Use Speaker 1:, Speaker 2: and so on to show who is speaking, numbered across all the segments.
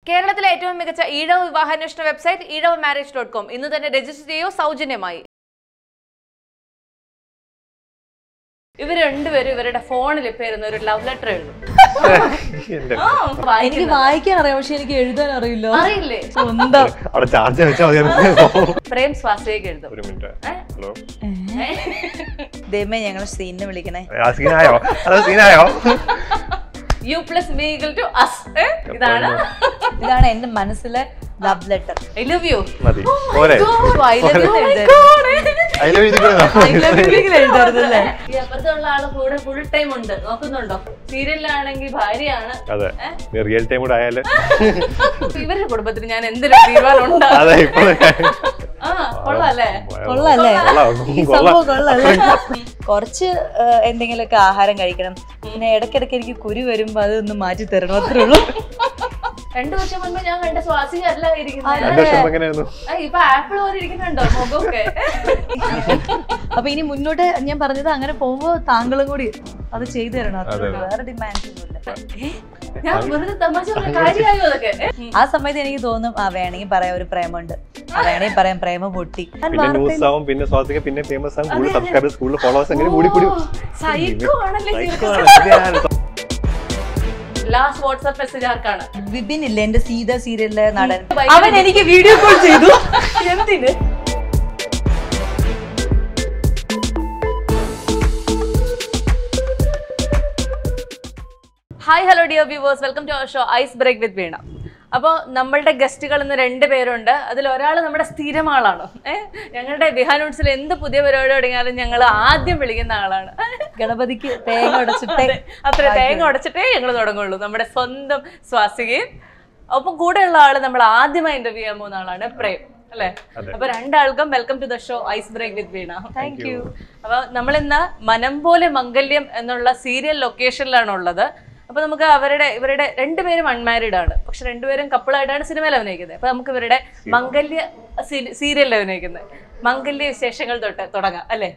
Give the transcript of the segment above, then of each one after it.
Speaker 1: കേരളത്തിലെ ഏറ്റവും മികച്ച ഈഴവ വിവാഹാന്വേഷണ website Ezhava marriage dot com ഇന്ന് തന്നെ രജിസ്റ്റർ ചെയ്യൂ സൗജന്യമായി ഇവർ രണ്ടുപേരും ഇവരുടെ ഫോണിൽ ഇപ്പൊ ഇരുന്ന് ഒരു ലവ് ലെറ്റർ എഴുതും
Speaker 2: എന്റെ
Speaker 1: ആ,
Speaker 3: എനിക്ക്
Speaker 1: വായിക്കുന്ന-
Speaker 3: വായിക്കാൻ അറിയാം പക്ഷെ എനിക്ക് എഴുതാൻ അറിയില്ല
Speaker 1: അറിയില്ലേ
Speaker 3: സ്വന്തം
Speaker 2: അവിടെ ചാർജ് വെച്ചാൽ മതി
Speaker 1: പ്രേം സ്വാസികയ്ക്ക് എഴുതും
Speaker 2: ഒരു മിനിറ്റ് ഹലോ
Speaker 3: ദൈവമേ ഞങ്ങൾ സീനിനെ വിളിക്കണേ
Speaker 2: ആ സീനായോ അത് സീനായോ
Speaker 1: you plus me equal to us ഇതാണ്
Speaker 3: ഇതാണ് എന്റെ മനസ്സിലെ love letter
Speaker 1: I love you
Speaker 2: മതി പോരെ
Speaker 3: ഐ ലവ് യു
Speaker 2: അതിൽ
Speaker 3: എഴുതാറുണ്ടല്ലേ
Speaker 1: ഈ അപ്പുറത്തുള്ള ആള് കൂടെ ഫുൾ ടൈം ഉണ്ട് നോക്കുന്നുണ്ടോ സീരിയലിലാണെങ്കിൽ ഭാര്യയാണ്
Speaker 2: അതെ നീ റിയൽ ടൈം കൂടെ ആയാല്
Speaker 1: ഇവരുടെ കുടുംബത്തിൽ ഞാൻ എന്തൊരു തീരുമാനം ഉണ്ട്
Speaker 2: അതെ ഇപ്പൊ
Speaker 1: ആ കൊള്ളാല്ലേ
Speaker 3: കൊള്ളാല്ലേ
Speaker 2: കൊള്ളാം,
Speaker 3: ഈ
Speaker 2: കൊള്ളാം.
Speaker 3: സംഭവം കൊള്ളാല്ലേ കുറച്ച് ആ, എന്തെങ്കിലുമൊക്കെ ആഹാരം കഴിക്കണം പിന്നെ ഇടയ്ക്കിടയ്ക്ക് എനിക്ക് കുരു വരുമ്പോ അതൊന്ന് മാറ്റി തരണം അത്രേ ഉള്ളൂ
Speaker 1: രണ്ടു വർഷം മുൻപ് ഞാൻ കണ്ട സ്വാസിക അല്ല ഇരിക്കുന്നത്
Speaker 2: രണ്ടു വർഷം മുമ്പ് എങ്ങനെയായിരുന്നു
Speaker 1: ആ, ഇപ്പൊ ആപ്പിൾ പോലെ ഇരിക്കുന്നുണ്ടോ മുഖമൊക്കെ
Speaker 3: അപ്പൊ ഇനി മുന്നോട്ട് ഞാൻ പറഞ്ഞത് അങ്ങനെ പോകുമ്പോ താങ്കളും കൂടി അത് ചെയ്തു തരണം അത്രേ
Speaker 2: അതെ.
Speaker 3: ഉള്ളൂ. വേറെ ഡിമാൻഡ്സ് ഒന്നുമില്ല
Speaker 1: ഞാൻ വെറുതെ തമാശ പറഞ്ഞ കാര്യമായോ അതൊക്കെ
Speaker 3: ആ സമയത്ത് എനിക്ക് തോന്നും ആ വേണമെങ്കിൽ പറയാം ഒരു പ്രേമുണ്ട് ആ വേണമെങ്കിൽ പറയാം പ്രേമ പൊട്ടി ഞാൻ
Speaker 2: പിന്നെ
Speaker 3: വാർത്തയിൽ-
Speaker 2: ന്യൂസ് ആവും പിന്നെ സ്വാസിക പിന്നെ ഫേമസ് ആവും കൂടുതൽ സബ്സ്ക്രൈബേഴ്സ് കൂടുതൽ ഫോളോവേഴ്സ് അങ്ങനെ കൂടി കൂടി
Speaker 1: സൈക്കോ ആണല്ലേ
Speaker 2: Psycho ആണ്. ശരിയാണ്.
Speaker 1: ലാസ്റ്റ് വാട്സ്ആപ്പ് മെസ്സേജ് ആർക്കാണ്
Speaker 3: വിപിൻ ഇല്ലേ എന്റെ സീത സീരിയലിലെ നടൻ
Speaker 1: ഭയങ്കര
Speaker 3: അവൻ എനിക്ക് വീഡിയോ കോൾ ചെയ്തു
Speaker 1: എന്തിന് hi hello dear viewers welcome to our show ice break with Veena അപ്പോൾ നമ്മളുടെ ഗസ്റ്റുകൾ ഇന്ന് രണ്ട് പേരുണ്ട് അതിൽ ഒരാൾ നമ്മുടെ സ്ഥിരം ആളാണ് ഏഹ് ഞങ്ങളുടെ ബിഹാനൂട്ട്സിൽ എന്ത് പുതിയ പരിപാടി തുടങ്ങിയാലും ഞങ്ങൾ ആദ്യം വിളിക്കുന്ന ആളാണ്
Speaker 3: ഗണപതിക്ക് തേങ്ങ ഉടച്ചിട്ടേ
Speaker 1: അത്ര തേങ്ങ ഉടച്ചിട്ടേ ഞങ്ങൾ തുടങ്ങുള്ളൂ നമ്മുടെ സ്വന്തം സ്വാസികയും ഒപ്പം കൂടെയുള്ള ആള് നമ്മൾ ആദ്യമായി ഇന്റർവ്യൂ ചെയ്യാൻ പോകുന്ന ആളാണ് പ്രേം അല്ലേ
Speaker 2: അതെ.
Speaker 1: അപ്പൊ രണ്ടാൾക്കും welcome to the show ice break with Veena
Speaker 3: thank you
Speaker 1: അപ്പൊ നമ്മൾ ഇന്ന് മനം പോലെ മംഗല്യം എന്നുള്ള സീരിയൽ ലൊക്കേഷനിലാണ് ഉള്ളത് അപ്പൊ നമുക്ക് അവരുടെ ഇവരുടെ രണ്ടുപേരും അൺമാരീഡ് ആണ് പക്ഷെ രണ്ടുപേരും കപ്പിളായിട്ടാണ് സിനിമയിൽ അഭിനയിക്കുന്നത് അപ്പൊ നമുക്ക് ഇവരുടെ മംഗല്യ സീരിയലിൽ അഭിനയിക്കുന്നത് മംഗല്യ വിശേഷങ്ങൾ തൊട്ട് തുടങ്ങാം അല്ലേ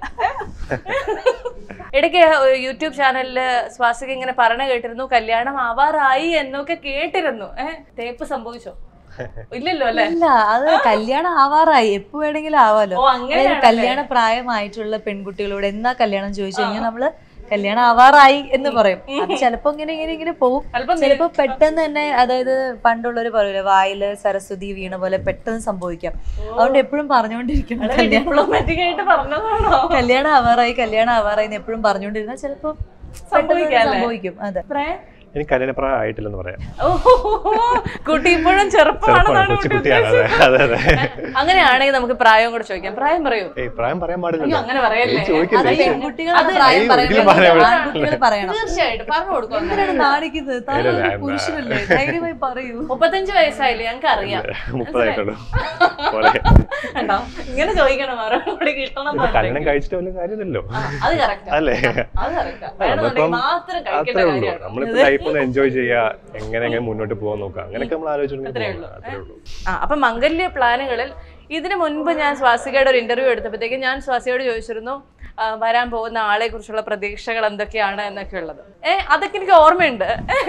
Speaker 1: ഇടയ്ക്ക് ഒരു യൂട്യൂബ് ചാനലില് സ്വാസിക ഇങ്ങനെ പറഞ്ഞു കേട്ടിരുന്നു കല്യാണം ആവാറായി എന്നൊക്കെ കേട്ടിരുന്നു ഏഹ് തേപ്പ് സംഭവിച്ചോ ഇല്ലല്ലോ അല്ലേ
Speaker 3: ഇല്ല അത് കല്യാണം ആവാറായി എപ്പോ വേണമെങ്കിലും ആവാലോ
Speaker 1: ഓ അങ്ങനെയാണല്ലേ?
Speaker 3: അതായത് കല്യാണ പ്രായമായിട്ടുള്ള പെൺകുട്ടികളോട് എന്നാ കല്യാണം ചോദിച്ചു കഴിഞ്ഞാൽ നമ്മള് കല്യാണം ആവാറായി എന്ന് പറയും അത് ചിലപ്പോ ഇങ്ങനെ ഇങ്ങനെ ഇങ്ങനെ പോകും
Speaker 1: അല്പം
Speaker 3: ചിലപ്പോ പെട്ടെന്ന് തന്നെ അതായത് പണ്ടുള്ളവര് പറയൂലേ വായില് സരസ്വതി വീണ പോലെ പെട്ടെന്ന് സംഭവിക്കാം അതുകൊണ്ട് എപ്പോഴും പറഞ്ഞുകൊണ്ടിരിക്കണം കല്യാണം
Speaker 1: ഡിപ്ലോമാറ്റിക് ആയിട്ട് പറഞ്ഞതാണോ
Speaker 3: കല്യാണം ആവാറായി കല്യാണം ആവാറായി എന്ന് എപ്പോഴും പറഞ്ഞുകൊണ്ടിരുന്നാൽ ചിലപ്പോ പെട്ടെന്ന്
Speaker 1: സംഭവിക്കാം അല്ലേ?
Speaker 3: സംഭവിക്കും അതെ
Speaker 1: പ്രേ-
Speaker 2: എനിക്ക് കല്യാണപ്രായം ആയിട്ടില്ലെന്ന് പറയാം
Speaker 1: ഓ, കുട്ടി ഇപ്പോഴും
Speaker 2: ചെറുപ്പമാണ്
Speaker 1: ചെറുപ്പമാണെന്നാണ്
Speaker 2: കൊച്ചു
Speaker 1: കുട്ടി
Speaker 2: കുട്ടിയാണ് അതെ അതെ അതെ
Speaker 1: അങ്ങനെയാണെങ്കിൽ നമുക്ക് പ്രായം കൂടെ ചോദിക്കാം പ്രായം പറയൂ
Speaker 2: ഏയ് പ്രായം പറയാൻ
Speaker 1: അയ്യോ
Speaker 2: പാടില്ലല്ലോ
Speaker 1: അങ്ങനെ പറയല്ലേ
Speaker 2: ഏയ് ചോദിക്കില്ലേ?
Speaker 3: അത്
Speaker 2: ഏയ്
Speaker 3: പെൺകുട്ടികളുടെ
Speaker 1: അത്
Speaker 3: പ്രായം
Speaker 2: ഏയ്
Speaker 3: പറയാൻ
Speaker 2: ഒരിക്കലും പറയാൻ
Speaker 3: പറ്റില്ല.
Speaker 2: പറ്റില്ല.
Speaker 3: ആൺകുട്ടികൾ പറയണം
Speaker 1: തീർച്ചയായിട്ടും പറഞ്ഞു കൊടുക്കും അങ്ങനെ.
Speaker 3: എന്തിനാണ് നാണിക്കുന്നത് താങ്കൾ
Speaker 2: ഇല്ല,
Speaker 3: ഒരു
Speaker 2: ഇല്ല,
Speaker 3: പുരുഷനല്ലേ ധൈര്യമായി പറയൂ
Speaker 1: മുപ്പത്തഞ്ച് വയസ്സായില്ലേ ഞങ്ങൾക്ക് അറിയാം
Speaker 2: മുപ്പതായിട്ടുള്ളൂ പോലെ
Speaker 1: കണ്ടോ ഇങ്ങനെ ചോദിക്കണം മറുപടി കിട്ടണം
Speaker 2: ഇത് കല്യാണം കഴിച്ചിട്ട് വല്ല കാര്യമില്ലല്ലോ
Speaker 1: അത് കറക്റ്റാ
Speaker 2: അല്ലേ
Speaker 1: അത് കറക്റ്റാ വേണമെന്നുണ്ടെങ്കിൽ മാത്രം കഴിക്കേണ്ട
Speaker 2: അത്രേ ഉള്ളൂ
Speaker 1: കാര്യമാണ്
Speaker 2: നമ്മളിപ്പോ ലൈഫ് ഒന്ന് എൻജോയ് ചെയ്യാ എങ്ങനെ എങ്ങനെ മുന്നോട്ട് പോകാൻ നോക്കാം അങ്ങനെയൊക്കെ നമ്മൾ ആലോചിച്ചിട്ടുണ്ടെങ്കിൽ
Speaker 1: അത്രേ
Speaker 2: പോകാം.
Speaker 1: ഉള്ളൂ.
Speaker 2: അത്രേ ഉള്ളൂ
Speaker 1: ആ അപ്പൊ മംഗല്യ പ്ലാനുകളിൽ ഇതിനു മുൻപ് ഞാൻ സ്വാസികയുടെ ഒരു ഇന്റർവ്യൂ എടുത്തപ്പോഴത്തേക്ക് ഞാൻ സ്വാസികയോട് ചോദിച്ചിരുന്നു ആ, വരാൻ പോകുന്ന ആളെ കുറിച്ചുള്ള പ്രതീക്ഷകൾ എന്തൊക്കെയാണ് എന്നൊക്കെ ഉള്ളത് ഏ അതൊക്കെ എനിക്ക് ഓർമ്മയുണ്ട്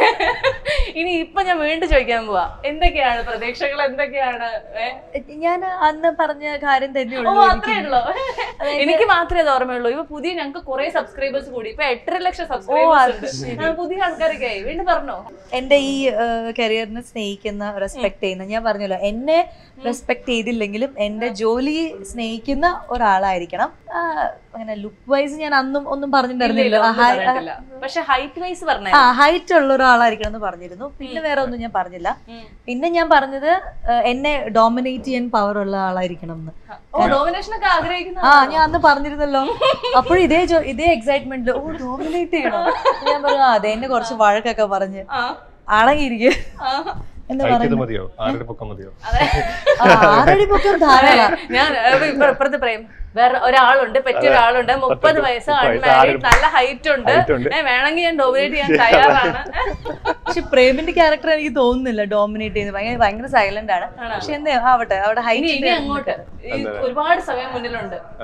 Speaker 1: ഇനി ഇപ്പൊ ഞാൻ വീണ്ടും ചോദിക്കാൻ പോവാ എന്തൊക്കെയാണ് പ്രതീക്ഷകൾ എന്തൊക്കെയാണ് ഏ?
Speaker 3: ഞാൻ അന്ന് പറഞ്ഞ കാര്യം
Speaker 1: ഓ
Speaker 3: തന്നെയുള്ളൂ
Speaker 1: അത്രേ ഉള്ളൂ എനിക്ക് മാത്രമേ അത് ഓർമ്മയുള്ളൂ ഇപ്പൊ പുതിയ ഞങ്ങൾക്ക് കുറെ സബ്സ്ക്രൈബേഴ്സ് കൂടി ഇപ്പൊ എട്ടര ലക്ഷം സബ്സ്ക്രൈബേഴ്സ് ഉണ്ട് ആ, പുതിയ ആൾക്കാരൊക്കെ ആയി വീണ്ടും പറഞ്ഞോ
Speaker 3: എന്റെ ഈ കരിയറിനെ സ്നേഹിക്കുന്ന റെസ്പെക്ട് ചെയ്യുന്ന ഞാൻ പറഞ്ഞല്ലോ എന്നെ റെസ്പെക്ട് ചെയ്തില്ലെങ്കിലും എന്റെ ജോലിയെ സ്നേഹിക്കുന്ന ഒരാളായിരിക്കണം ആ, അങ്ങനെ ലുക്ക് വൈസ് ഞാൻ അന്നും ഒന്നും പറഞ്ഞിട്ടുണ്ടായിരുന്നില്ല
Speaker 1: ഒന്നും പറഞ്ഞിട്ടില്ല. പക്ഷെ ഹൈറ്റ് വൈസ് പറഞ്ഞേ
Speaker 3: ആ ഹൈറ്റ് ഉള്ള ഒരാളായിരിക്കണം എന്ന് പറഞ്ഞിരുന്നു പിന്നെ വേറെ ഒന്നും ഞാൻ പറഞ്ഞില്ല
Speaker 1: ഉം.
Speaker 3: പിന്നെ ഞാൻ പറഞ്ഞത് ആ, എന്നെ ഡോമിനേറ്റ് ചെയ്യാൻ പവർ ഉള്ള ആളായിരിക്കണം എന്ന്
Speaker 1: ഓ ഡോമിനേഷൻ ഒക്കെ ആഗ്രഹിക്കുന്ന
Speaker 3: ആ ഞാൻ അന്ന് പറഞ്ഞിരുന്നല്ലോ അപ്പോഴും ഇതേ ജോ- ഇതേ എക്സൈറ്റ്മെന്റിൽ ഓ ഡോമിനേറ്റ് ചെയ്യണം ഞാൻ പറഞ്ഞു ആ, അതെ എന്നെ കുറച്ച് വഴക്കൊക്കെ പറഞ്ഞ്
Speaker 1: ആ,
Speaker 3: അടങ്ങിയിരിക്കുക
Speaker 1: ആ.
Speaker 3: എന്താ
Speaker 2: ഹൈറ്റ് ഇത്
Speaker 3: പറയുന്നത്
Speaker 2: മതിയോ ആരുടെ പൊക്കം മതിയോ
Speaker 1: അതെ.
Speaker 3: ആറടി പൊക്കം ധാരാളം
Speaker 1: ഞാൻ ഏഹ്, ഇപ്പൊ ഇപ്പുറത്ത് പറയും വേറെ ഒരാളുണ്ട് പറ്റിയ ഒരാളുണ്ട് മുപ്പത് വയസ്സ്
Speaker 2: മുപ്പത് വയസ്സ്,
Speaker 1: അൺമാരീഡ്
Speaker 2: ആരും-
Speaker 1: നല്ല ഹൈറ്റ് ഉണ്ട്
Speaker 2: height ഉണ്ട്.
Speaker 1: ഏ, വേണമെങ്കിൽ ഞാൻ ഡോമിനേറ്റ് ചെയ്യാൻ തയ്യാറാണ്
Speaker 3: പക്ഷെ പ്രേമിന്റെ ക്യാരക്ടർ എനിക്ക് തോന്നുന്നില്ല ഡോമിനേറ്റ് ചെയ്യുന്നത് ഭയങ്കര ഭയങ്കര സൈലന്റ് ആണ് പക്ഷെ എന്താ ആവട്ടെ അവിടെ
Speaker 1: ഇനി ഇനി
Speaker 3: ഹൈറ്റ്
Speaker 1: അങ്ങോട്ട് ഈ ഒരുപാട് സമയം മുന്നിലുണ്ട് ഏഹ്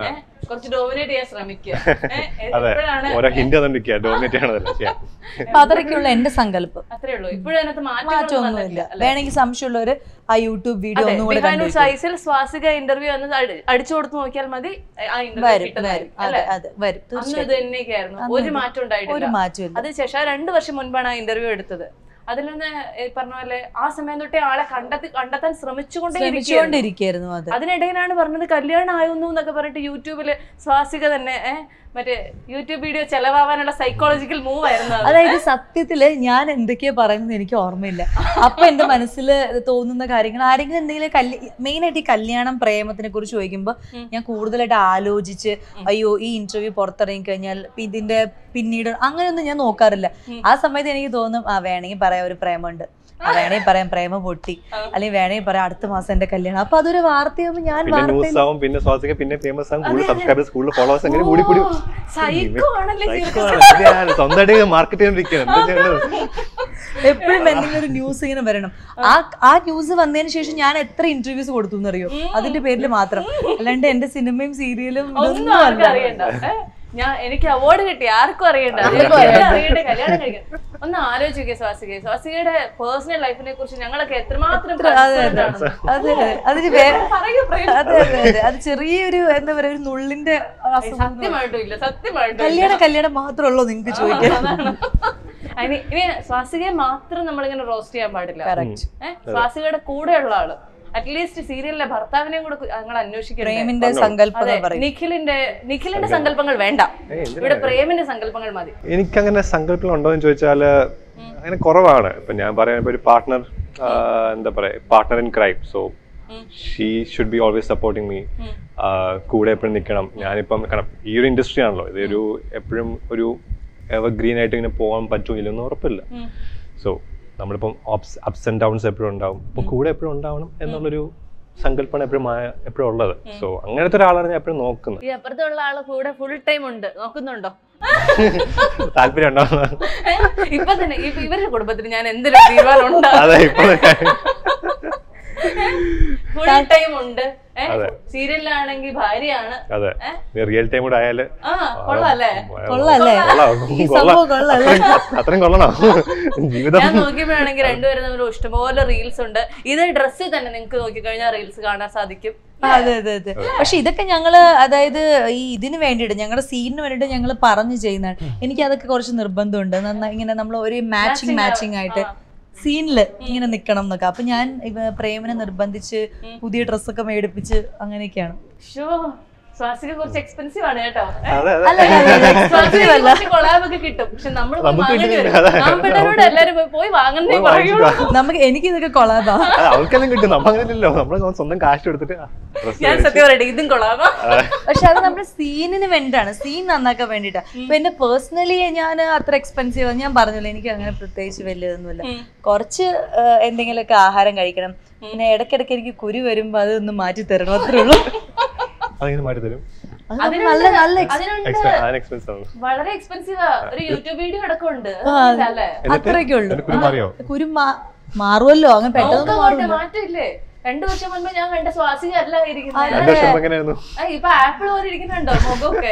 Speaker 1: കുറച്ച് ഡോമിനേറ്റ് ചെയ്യാൻ ശ്രമിക്കുക ഏ,
Speaker 2: അതെ
Speaker 1: എപ്പോഴാണ്
Speaker 2: ഓരോ ഹിന്റ് തന്നിരിക്കുക ഡോമിനേറ്റ് ചെയ്യണതല്ല ചെയ്യാം
Speaker 3: അപ്പൊ അതൊക്കെയുള്ള എന്റെ സങ്കല്പം
Speaker 1: അത്രേ ഉള്ളൂ ഇപ്പോഴും അതിനകത്ത് മാറ്റങ്ങളൊന്നും
Speaker 3: മാറ്റമൊന്നുമില്ല
Speaker 1: വന്നിട്ടില്ല, അല്ലേ?
Speaker 3: വേണമെങ്കിൽ സംശയമുള്ളവര് ആ യൂട്യൂബ് വീഡിയോ
Speaker 1: അതെ,
Speaker 3: ഒന്നും കൂടെ
Speaker 1: behind the
Speaker 3: കണ്ടു
Speaker 1: scenes ൽ സ്വാസിക ഇന്റർവ്യൂ എന്ന് അടി- അടിച്ചു കൊടുത്ത് നോക്കിയാൽ മതി ആ ഇന്റർവ്യൂ
Speaker 3: വരും വരും
Speaker 1: കിട്ടുന്നതായിരിക്കും
Speaker 3: അതെ
Speaker 1: അല്ലേ
Speaker 3: അതെ വരും
Speaker 1: അന്ന് ഇത്
Speaker 3: തീർച്ചയായിട്ടും
Speaker 1: തന്നെയൊക്കെയായിരുന്നു
Speaker 3: അന്ന്
Speaker 1: ഒരു
Speaker 3: ഇത്
Speaker 1: മാറ്റം
Speaker 3: ഒരു
Speaker 1: ഉണ്ടായിട്ടില്ല
Speaker 3: മാറ്റമില്ല
Speaker 1: അതിനുശേഷം ആ രണ്ടു വർഷം മുൻപാണ് ആ ഇന്റർവ്യൂ എടുത്തത് അതിൽ നിന്ന് ഈ പറഞ്ഞ പോലെ ആ സമയം തൊട്ടേ ആളെ കണ്ടെത്തി കണ്ടെത്താൻ ശ്രമിച്ചുകൊണ്ടേ
Speaker 3: ശ്രമിച്ചുകൊണ്ടിരിക്കുന്നു അത്
Speaker 1: അതിനിടയിലാണ് പറഞ്ഞത് കല്യാണം ആയിരുന്നു എന്നൊക്കെ പറഞ്ഞിട്ട് യൂട്യൂബില് സ്വാസിക തന്നെ ഏഹ് മറ്റേ യൂട്യൂബ് വീഡിയോ ചെലവാവാനുള്ള സൈക്കോളജിക്കൽ മൂവ് ആയിരുന്നു അത്.
Speaker 3: അതായത് സത്യത്തില് ഞാൻ എന്തൊക്കെയാ പറയുന്നത് എനിക്ക് ഓർമ്മയില്ല അപ്പൊ എന്റെ മനസ്സിൽ തോന്നുന്ന കാര്യങ്ങൾ ആരെങ്കിലും എന്തെങ്കിലും കല്യ മെയിൻ ആയിട്ട് ഈ കല്യാണം പ്രേമത്തിനെ കുറിച്ച് ചോദിക്കുമ്പോൾ
Speaker 1: ഉം.
Speaker 3: ഞാൻ കൂടുതലായിട്ട് ആലോചിച്ച് അയ്യോ ഈ ഇന്റർവ്യൂ പുറത്തിറങ്ങി കഴിഞ്ഞാൽ ഇപ്പൊ ഇതിന്റെ പിന്നീട് അങ്ങനെയൊന്നും ഞാൻ നോക്കാറില്ല
Speaker 1: ഉം.
Speaker 3: ആ സമയത്ത് എനിക്ക് തോന്നും ആ വേണമെങ്കിൽ പറയാം ഒരു പ്രേമുണ്ട് ആ, വേണമെങ്കിൽ പറയാം പ്രേമ പൊട്ടി
Speaker 1: ആ.
Speaker 3: അല്ലെങ്കിൽ വേണമെങ്കിൽ പറയാം അടുത്ത മാസം എന്റെ കല്യാണം അപ്പൊ അതൊരു വാർത്തയാകുമ്പോൾ ഞാൻ
Speaker 2: പിന്നെ
Speaker 3: വാർത്തയിൽ
Speaker 2: ന്യൂസ് ആവും പിന്നെ സ്വാസിക പിന്നെ ഫേമസ് ആവും കൂടുതൽ സബ്സ്ക്രൈബേഴ്സ് കൂടുതൽ ഫോളോവേഴ്സ് അങ്ങനെ കൂടി കൂടി
Speaker 1: സൈക്കോ ആണല്ലേ
Speaker 2: Psycho
Speaker 1: ശരിക്കും.
Speaker 2: ആണ്. ഇത് ഞാൻ സ്വന്തമായിട്ട് മാർക്കറ്റ് ചെയ്തോണ്ടിരിക്കുകയാണ് എന്താ ചെയ്യേണ്ടത്
Speaker 3: എപ്പോഴും എന്തെങ്കിലും ഒരു ന്യൂസ് ഇങ്ങനെ വരണം ആ ആ ന്യൂസ് വന്നതിന് ശേഷം ഞാൻ എത്ര ഇന്റർവ്യൂസ് കൊടുത്തു എന്നറിയോ അതിന്റെ പേരിൽ മാത്രം അല്ലാണ്ട് എന്റെ സിനിമയും സീരിയലും
Speaker 1: ഒന്നും
Speaker 3: ഇതൊന്നും
Speaker 1: ആർക്കും
Speaker 3: അല്ല
Speaker 1: അറിയണ്ട ഏ? ഞാൻ എനിക്ക് അവാർഡ് കിട്ടി ആർക്കും അറിയണ്ട
Speaker 3: ആർക്കും
Speaker 1: എനിക്ക്
Speaker 3: അറിയണ്ട.
Speaker 1: അറിയണ്ട കല്യാണം കഴിക്കാൻ ഒന്ന് ആലോചിക്കുക സ്വാസിക സ്വാസികയുടെ പേഴ്സണൽ ലൈഫിനെ കുറിച്ച് ഞങ്ങളൊക്കെ എത്രമാത്രം
Speaker 3: അതെ അതെ
Speaker 1: concerned ആണ്.
Speaker 3: അതെ അതെ അതിന് വേറെ
Speaker 1: പറയൂ, പറയൂ.
Speaker 3: അതെ അതെ അതെ അത് ചെറിയൊരു എന്താ പറയാ ഒരു നുള്ളിന്റെ അസുഖം
Speaker 1: സത്യമായിട്ടും ഇല്ല സത്യമായിട്ടും ഇല്ല.
Speaker 3: കല്യാണം കല്യാണം മാത്രമല്ലോ നിങ്ങക്ക് ചോദിക്കാൻ
Speaker 1: അതാണ്. അതിന് ഇനി സ്വാസികയെ മാത്രം നമ്മളിങ്ങനെ റോസ്റ്റ് ചെയ്യാൻ പാടില്ല
Speaker 3: കറക്റ്റ്
Speaker 1: ഏഹ് സ്വാസികയുടെ കൂടെയുള്ള ആള് അറ്റ്ലീസ്റ്റ് സീരിയലിലെ ഭർത്താവിനെയും കൂടെ ഞങ്ങൾ അന്വേഷിക്കണ്ടേ
Speaker 3: പ്രേമിന്റെ സങ്കല്പം
Speaker 1: അതെ
Speaker 3: എന്ന് പറയും
Speaker 1: നിഖിലിന്റെ നിഖിലിന്റെ സങ്കല്പങ്ങൾ വേണ്ട
Speaker 2: ഏയ് എന്തിനാ?
Speaker 1: ഇവിടെ പ്രേമിന്റെ സങ്കല്പങ്ങൾ മതി
Speaker 2: എനിക്കങ്ങനെ സങ്കല്പം ഉണ്ടോ എന്ന് ചോദിച്ചാല് അങ്ങനെ കുറവാണ് ഇപ്പൊ ഞാൻ പറയാൻ ഇപ്പൊ ഒരു പാർട്ട്ണർ എന്താ പറയാ പാർട്ട്ണർ ഇൻ ക്രൈം സോ
Speaker 1: ഉം.
Speaker 2: She should be always supporting me
Speaker 1: ഉം.
Speaker 2: കൂടെ എപ്പോഴും നിൽക്കണം ഞാനിപ്പം കാരണം ഈ ഒരു ഇൻഡസ്ട്രി ആണല്ലോ ഇതൊരു എപ്പോഴും ഒരു എവർ ഗ്രീൻ ആയിട്ട് ഇങ്ങനെ പോകാൻ പറ്റൂലെന്ന് ഉറപ്പില്ല
Speaker 1: ഉം.
Speaker 2: സോ നമ്മളിപ്പം അപ്സ് ആൻഡ് ഡൗൺസ് എപ്പോഴും ഉണ്ടാവും അപ്പൊ കൂടെ എപ്പോഴും ഉണ്ടാവണം എന്നുള്ളൊരു സങ്കല്പമാണ് എപ്പോഴും എപ്പോഴും ഉള്ളത് സോ അങ്ങനത്തെ ഒരാളാണ് ഞാൻ എപ്പോഴും നോക്കുന്നത്
Speaker 1: ഈ അപ്പുറത്തുള്ള ആള് കൂടെ ഫുൾ ടൈം ഉണ്ട് നോക്കുന്നുണ്ടോ
Speaker 2: താല്പര്യം ഉണ്ടാവുന്ന
Speaker 1: ഇപ്പൊ തന്നെ ഇപ്പൊ ഇവരുടെ കുടുംബത്തിന് ഞാൻ എന്തൊരു തീരുമാനം ഉണ്ടാവും
Speaker 2: അതെ ഇപ്പൊ
Speaker 1: ഫുൾ ടൈം ഉണ്ട്
Speaker 2: അതെ.
Speaker 1: സീരിയലിലാണെങ്കിൽ ഭാര്യയാണ്
Speaker 2: അതെ
Speaker 1: ഏ?
Speaker 2: റിയൽ ടൈം കൂടെ ആയാല്
Speaker 1: ആ കൊള്ളാല്ലേ
Speaker 3: കൊള്ളാല്ലേ?
Speaker 2: കൊള്ളാം,
Speaker 3: ഈ
Speaker 2: കൊള്ളാം.
Speaker 3: സംഭവം കൊള്ളാല്ലേ?
Speaker 2: അത്രയും- അത്രയും കൊള്ളണം ജീവിതം
Speaker 1: ഞാൻ നോക്കിയപ്പോഴാണെങ്കിൽ രണ്ടുപേരും തമ്മിൽ ഇഷ്ടംപോലെ റീൽസ് ഉണ്ട് ഇത് ഡ്രസ്സിൽ തന്നെ നിങ്ങൾക്ക് നോക്കിക്കഴിഞ്ഞാൽ റീൽസ് കാണാൻ സാധിക്കും
Speaker 3: അതെ അതെ അതെ പക്ഷെ ഇതൊക്കെ ഞങ്ങള് അതായത് ഈ ഇതിന് വേണ്ടിയിട്ട് ഞങ്ങളുടെ സീനിന് വേണ്ടിയിട്ട് ഞങ്ങൾ പറഞ്ഞു ചെയ്യുന്നതാണ് എനിക്ക് അതൊക്കെ കുറച്ച് നിർബന്ധമുണ്ട് നന്നായി ഇങ്ങനെ നമ്മൾ ഒരു മാച്ചിങ് മാച്ചിങ് ആയിട്ട് സീനില് ഇങ്ങനെ നിക്കണം എന്നൊക്കെ അപ്പൊ ഞാൻ ഇവ പ്രേമനെ നിർബന്ധിച്ച് പുതിയ ഡ്രസ്സൊക്കെ മേടിപ്പിച്ച് അങ്ങനെയൊക്കെയാണ്
Speaker 1: ഷോ സ്വാസിക കുറച്ച് എക്സ്പെൻസീവ് ആണ് കേട്ടോ
Speaker 2: അതെ അതെ
Speaker 3: അല്ല, അല്ല, അല്ല, expensive അല്ല.
Speaker 1: കൊളാബൊക്കെ കിട്ടും പക്ഷെ നമ്മൾ
Speaker 2: നമുക്ക്
Speaker 1: വാങ്ങേണ്ടി
Speaker 2: കിട്ടുന്നില്ല.
Speaker 1: വരും
Speaker 2: അതെ.
Speaker 1: നാമ്പിള്ളേരോട് എല്ലാരും പോയി പോയി വാങ്ങണ്ടേ
Speaker 2: പോയി
Speaker 1: പറയുള്ളൂ
Speaker 2: വാങ്ങിച്ചിട്ട്
Speaker 3: നമുക്ക് എനിക്ക് ഇതൊക്കെ കൊള്ളാതാ
Speaker 2: അത് അവൾക്കെല്ലാം കിട്ടും നമ്മൾ അങ്ങനെയല്ലോ നമ്മൾ സ്വന്തം കാശ് എടുത്തിട്ട് ആ dress
Speaker 1: ഞാൻ
Speaker 2: മേടിച്ച്
Speaker 1: സത്യം പറയട്ടെ ഇതും കൊള്ളാമോ
Speaker 3: പക്ഷെ അത് നമ്മുടെ സീനിന് വേണ്ടിയിട്ടാണ് സീൻ നന്നാക്കാൻ വേണ്ടിയിട്ടാ ഇപ്പൊ എന്നെ പേഴ്സണലി ഞാൻ അത്ര എക്സ്പെൻസീവ് ഞാൻ പറഞ്ഞല്ലോ എനിക്ക് അങ്ങനെ പ്രത്യേകിച്ച് വലിയതൊന്നുമില്ല
Speaker 1: ഉം.
Speaker 3: കുറച്ച് ആ, എന്തെങ്കിലുമൊക്കെ ആഹാരം കഴിക്കണം പിന്നെ ഇടയ്ക്കിടയ്ക്ക് എനിക്ക് കുരു വരുമ്പോ അത് ഒന്ന് മാറ്റി തരണം അത്രേ ഉള്ളൂ
Speaker 2: അതിങ്ങനെ മാറ്റി തരും
Speaker 3: അത് നല്ല നല്ല ex-
Speaker 1: അതിനുണ്ട്
Speaker 2: എക്സ്പെ- അതിന് എക്സ്പെൻസ് ആണ്
Speaker 1: വളരെ എക്സ്പെൻസീവാ ഒരു യൂട്യൂബ് വീഡിയോ അടക്കമുണ്ട്
Speaker 3: ആ,
Speaker 1: അല്ലേ
Speaker 3: അത്രയൊക്കെ ഉള്ളൂ
Speaker 2: എന്നിട്ട് കുരു മാറിയോ
Speaker 3: കുരു മാ- മാറുമല്ലോ അങ്ങനെ പെട്ടെന്ന്
Speaker 1: നോക്കങ്ങോട്ട് മാറ്റമില്ലേ രണ്ടു വർഷം മുൻപ് ഞാൻ കണ്ട സ്വാസിക അല്ല ഇരിക്കുന്നത്
Speaker 2: രണ്ടു വർഷം മുമ്പ് എങ്ങനെയായിരുന്നു
Speaker 1: ആ, ഇപ്പൊ ആപ്പിൾ പോലെ ഇരിക്കുന്നുണ്ടോ മുഖമൊക്കെ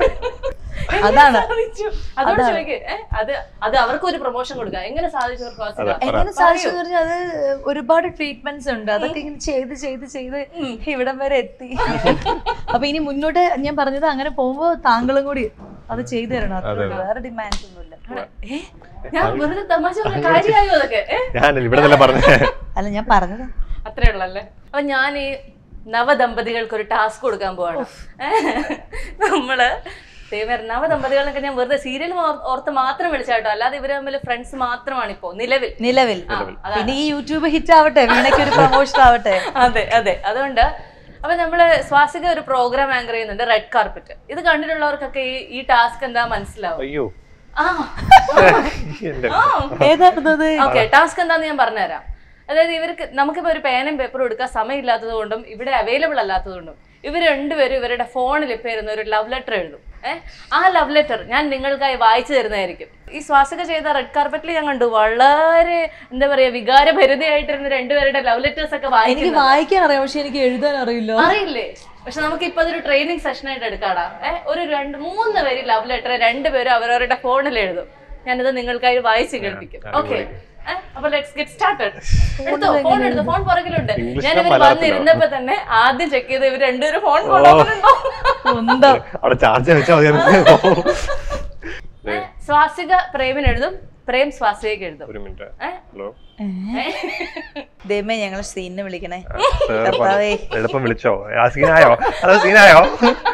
Speaker 3: അതാണ്.
Speaker 1: സാധിച്ചു? അതോട് ചോദിക്ക് ഏ, അത് അത് അവർക്ക് ഒരു പ്രൊമോഷൻ കൊടുക്കാം എങ്ങനെ സാധിച്ചു അവർക്ക് സ്വാസിക
Speaker 2: അതെ.
Speaker 3: എങ്ങനെ സാധിച്ചു എന്ന് പറഞ്ഞാൽ അത് ഒരുപാട് ട്രീറ്റ്മെന്റ്സ് ഉണ്ട് അതൊക്കെ ഇങ്ങനെ ചെയ്ത് ചെയ്ത് ചെയ്ത് ഇവിടം വരെ എത്തി അപ്പൊ ഇനി മുന്നോട്ട് ഞാൻ പറഞ്ഞത് അങ്ങനെ പോകുമ്പോ താങ്കളും കൂടി അത് ചെയ്തു തരണം അത്രേ ഉള്ളൂ. വേറെ ഡിമാൻഡ്സ് ഒന്നുമില്ല
Speaker 1: ഏ, ഞാൻ വെറുതെ തമാശ പറഞ്ഞ കാര്യമായോ അതൊക്കെ ഏ?
Speaker 2: ഞാൻ ഇവിടെ തന്നെ പറഞ്ഞേ
Speaker 3: അല്ല ഞാൻ പറഞ്ഞത്
Speaker 1: അത്രേ ഉള്ളല്ലേ അപ്പൊ ഞാൻ ഈ നവദമ്പതികൾക്ക് ഒരു ടാസ്ക് കൊടുക്കാൻ പോവാണ് ഏ, നമ്മള് ദൈവമേ, നവദമ്പതികളൊക്കെ ഞാൻ വെറുതെ സീരിയൽ ഓർത്ത് മാത്രം വിളിച്ചാട്ടോ അല്ലാതെ ഇവര് തമ്മിൽ ഫ്രണ്ട്സ് മാത്രമാണ് ഇപ്പോ നിലവിൽ
Speaker 3: നിലവിൽ
Speaker 1: ആ, അതാണ്.
Speaker 3: പിന്നെ ഈ യൂട്യൂബ് ഹിറ്റ് ആവട്ടെ വീണയ്ക്ക് ഒരു പ്രൊമോഷൻ ആവട്ടെ
Speaker 1: അതെ അതെ അതുകൊണ്ട് അപ്പൊ നമ്മള് സ്വാസിക ഒരു പ്രോഗ്രാം ആങ്കർ ചെയ്യുന്നുണ്ട് റെഡ് കാർപ്പറ്റ് ഇത് കണ്ടിട്ടുള്ളവർക്കൊക്കെ ഈ ഈ ടാസ്ക് എന്താ മനസ്സിലാവും
Speaker 2: അയ്യോ
Speaker 1: ആ
Speaker 2: എന്റെ
Speaker 1: ആ
Speaker 3: ഏതായിരുന്നു അത്
Speaker 1: ഓക്കെ ടാസ്ക് എന്താന്ന് ഞാൻ പറഞ്ഞുതരാം അതായത് ഇവർക്ക് നമുക്കിപ്പോ ഒരു പേനും പേപ്പറും എടുക്കാൻ സമയമില്ലാത്തത് കൊണ്ടും ഇവിടെ അവൈലബിൾ അല്ലാത്തത് കൊണ്ടും ഇവർ രണ്ടുപേരും ഇവരുടെ ഫോണിൽ ഇപ്പൊ ഇരുന്ന ഒരു ലവ് ലെറ്റർ എഴുതും ഏഹ് ആ ലവ് ലെറ്റർ ഞാൻ നിങ്ങൾക്കായി വായിച്ചു തരുന്നതായിരിക്കും ഈ സ്വാസിക ചെയ്ത റെഡ് കാർപ്പറ്റിൽ ഞാൻ കണ്ടു വളരെ എന്താ പറയാ വികാരഭരിതയായിട്ടിരുന്ന രണ്ടുപേരുടെ ലവ് ലെറ്റേഴ്സ് ഒക്കെ
Speaker 3: എനിക്ക്
Speaker 1: വായിക്കുന്നത്
Speaker 3: വായിക്കാൻ അറിയാം പക്ഷെ എനിക്ക് എഴുതാൻ അറിയില്ല
Speaker 1: അറിയില്ലേ പക്ഷെ നമുക്ക് ഇപ്പൊ അതൊരു ട്രെയിനിങ് സെഷൻ ആയിട്ട് എടുക്കാടാ ഏഹ് ഒരു രണ്ട് മൂന്ന് പേര് ലവ് ലെറ്റർ രണ്ടുപേരും അവരവരുടെ ഫോണിൽ എഴുതും ഞാനിത് നിങ്ങൾക്കായി വായിച്ച് കേൾപ്പിക്കും ഓക്കെ അപ്പൊ ലെറ്റ്സ് ഗെറ്റ് സ്റ്റാർട്ടഡ് എടുത്തോ ഫോൺ എടുത്തോ ഫോൺ പുറകിലുണ്ട്
Speaker 2: English
Speaker 1: ഞാൻ
Speaker 2: ലോ
Speaker 1: ഇവർ
Speaker 2: മലയാളത്തിലോ?
Speaker 1: വന്നിരുന്നപ്പോ തന്നെ ആദ്യം ചെക്ക് ചെയ്ത് ഇവർ രണ്ടുപേരും ഫോൺ കൊണ്ടുപോകുന്നുണ്ടോ
Speaker 3: എന്താ
Speaker 2: അവിടെ ചാർജ് വെച്ചാൽ മതിയായിരുന്നു
Speaker 1: ഏ, സ്വാസിക പ്രേമിന് എഴുതും പ്രേം സ്വാസികയ്ക്ക് എഴുതും
Speaker 2: ഒരു മിനിറ്റ്
Speaker 1: ഏ?
Speaker 2: ഹലോ
Speaker 3: ദൈവമേ ഞങ്ങൾ സീനിനെ വിളിക്കണേ
Speaker 2: സാർ
Speaker 3: കർത്താവേ.
Speaker 2: എളുപ്പം വിളിച്ചോ ആ സീനായോ അതോ സീനായോ